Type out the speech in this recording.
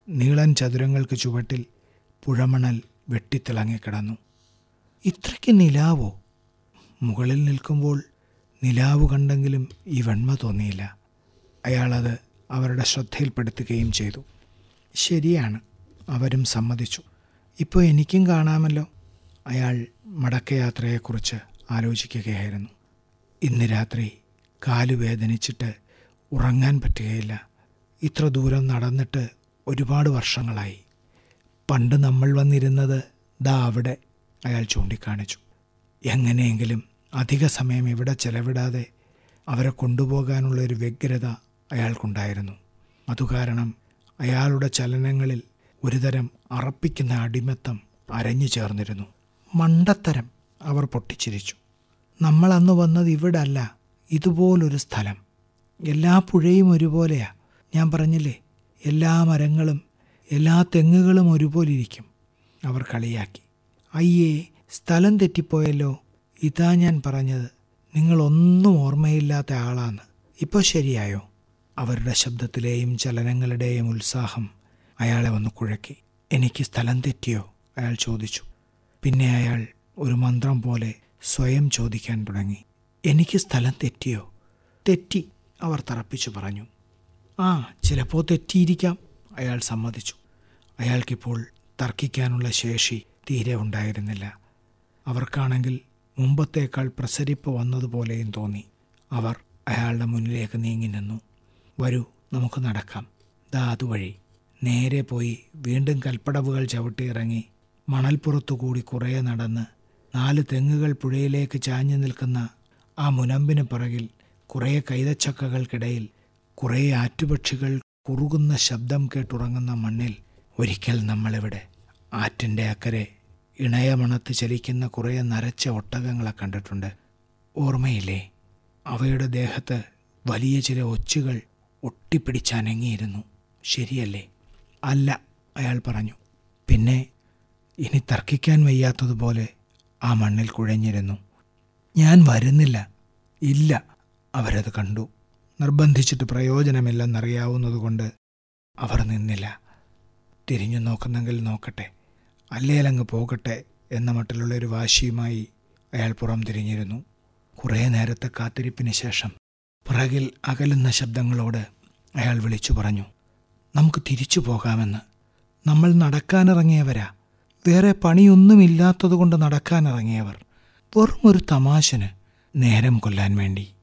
നീളൻ ചതുരങ്ങൾക്ക് ചുവട്ടിൽ പുഴമണൽ വെട്ടിത്തിളങ്ങിക്കിടന്നു ഇത്രയ്ക്ക് നിലാവോ മുകളിൽ നിൽക്കുമ്പോൾ നിലാവ് കണ്ടെങ്കിലും ഈ വെണ്മ തോന്നിയില്ല അയാളത് അവരുടെ ശ്രദ്ധയിൽപ്പെടുത്തുകയും ചെയ്തു ശരിയാണ് അവരും സമ്മതിച്ചു ഇപ്പോൾ എനിക്കും കാണാമല്ലോ അയാൾ മടക്കയാത്രയെക്കുറിച്ച് ആലോചിക്കുകയായിരുന്നു ഇന്ന് രാത്രി കാല് വേദനിച്ചിട്ട് ഉറങ്ങാൻ പറ്റുകയില്ല ഇത്ര ദൂരം നടന്നിട്ട് ഒരുപാട് വർഷങ്ങളായി പണ്ട് നമ്മൾ വന്നിരുന്നത് ദാ അവിടെ അയാൾ ചൂണ്ടിക്കാണിച്ചു എങ്ങനെയെങ്കിലും അധിക സമയം ഇവിടെ ചെലവിടാതെ അവരെ കൊണ്ടുപോകാനുള്ള ഒരു വ്യഗ്രത അയാൾക്കുണ്ടായിരുന്നു അതുകാരണം അയാളുടെ ചലനങ്ങളിൽ ഒരുതരം അറപ്പിക്കുന്ന അടിമത്തം അരഞ്ഞു ചേർന്നിരുന്നു മണ്ടത്തരം അവർ പൊട്ടിച്ചിരിച്ചു നമ്മൾ അന്ന് വന്നത് ഇവിടെ അല്ല ഇതുപോലൊരു സ്ഥലം എല്ലാ പുഴയും ഒരുപോലെയാ ഞാൻ പറഞ്ഞില്ലേ എല്ലാ മരങ്ങളും എല്ലാ തെങ്ങുകളും ഒരുപോലെ ഇരിക്കും അവർ കളിയാക്കി അയ്യേ സ്ഥലം തെറ്റിപ്പോയല്ലോ ഇതാ ഞാൻ പറഞ്ഞത് നിങ്ങളൊന്നും ഓർമ്മയില്ലാത്ത ആളാണ് ഇപ്പോൾ ശരിയായോ അവരുടെ ശബ്ദത്തിലെയും ചലനങ്ങളുടെയും ഉത്സാഹം അയാളെ ഒന്ന് കുഴക്കി എനിക്ക് സ്ഥലം തെറ്റിയോ അയാൾ ചോദിച്ചു പിന്നെ അയാൾ ഒരു മന്ത്രം പോലെ സ്വയം ചോദിക്കാൻ തുടങ്ങി എനിക്ക് സ്ഥലം തെറ്റിയോ തെറ്റി അവർ തറപ്പിച്ചു പറഞ്ഞു ആ ചിലപ്പോൾ തെറ്റിയിരിക്കാം അയാൾ സമ്മതിച്ചു അയാൾക്കിപ്പോൾ തർക്കിക്കാനുള്ള ശേഷി തീരെ ഉണ്ടായിരുന്നില്ല അവർക്കാണെങ്കിൽ മുമ്പത്തേക്കാൾ പ്രസരിപ്പ് വന്നതുപോലെയും തോന്നി അവർ അയാളുടെ മുന്നിലേക്ക് നീങ്ങി നിന്നു വരൂ നമുക്ക് നടക്കാം ദാ അതുവഴി നേരെ പോയി വീണ്ടും കൽപ്പടവുകൾ ചവിട്ടിയിറങ്ങി മണൽപ്പുറത്തുകൂടി കുറേ നടന്ന് നാല് തെങ്ങുകൾ പുഴയിലേക്ക് ചാഞ്ഞു നിൽക്കുന്ന ആ മുനമ്പിന് പിറകിൽ കുറേ കൈതച്ചക്കകൾക്കിടയിൽ കുറേ ആറ്റുപക്ഷികൾ കുറുകുന്ന ശബ്ദം കേട്ടുറങ്ങുന്ന മണ്ണിൽ ഒരിക്കൽ നമ്മളിവിടെ ആറ്റിൻ്റെ അക്കരെ ഇണയമണത്ത് ചലിക്കുന്ന കുറേ നരച്ച ഒട്ടകങ്ങളെ കണ്ടിട്ടുണ്ട് ഓർമ്മയില്ലേ അവയുടെ ദേഹത്ത് വലിയ ചില ഒച്ചുകൾ ഒട്ടിപ്പിടിച്ചനങ്ങിയിരുന്നു ശരിയല്ലേ അല്ല അയാൾ പറഞ്ഞു പിന്നെ ഇനി തർക്കിക്കാൻ വയ്യാത്തതുപോലെ ആ മണ്ണിൽ കുഴഞ്ഞിരുന്നു ഞാൻ വരുന്നില്ല ഇല്ല അവരത് കണ്ടു നിർബന്ധിച്ചിട്ട് പ്രയോജനമില്ലെന്നറിയാവുന്നതുകൊണ്ട് അവർ നിന്നില്ല തിരിഞ്ഞു നോക്കുന്നെങ്കിൽ നോക്കട്ടെ അല്ലേലങ്ങ് പോകട്ടെ എന്ന മട്ടിലുള്ള ഒരു വാശിയുമായി അയാൾ പുറം തിരിഞ്ഞിരുന്നു കുറേ നേരത്തെ കാത്തിരിപ്പിന് ശേഷം പിറകിൽ അകലുന്ന ശബ്ദങ്ങളോട് അയാൾ വിളിച്ചു പറഞ്ഞു നമുക്ക് തിരിച്ചു പോകാമെന്ന് നമ്മൾ നടക്കാനിറങ്ങിയവരാ വേറെ പണിയൊന്നുമില്ലാത്തതുകൊണ്ട് നടക്കാനിറങ്ങിയവർ വെറും ഒരു തമാശന് നേരം കൊല്ലാൻ വേണ്ടി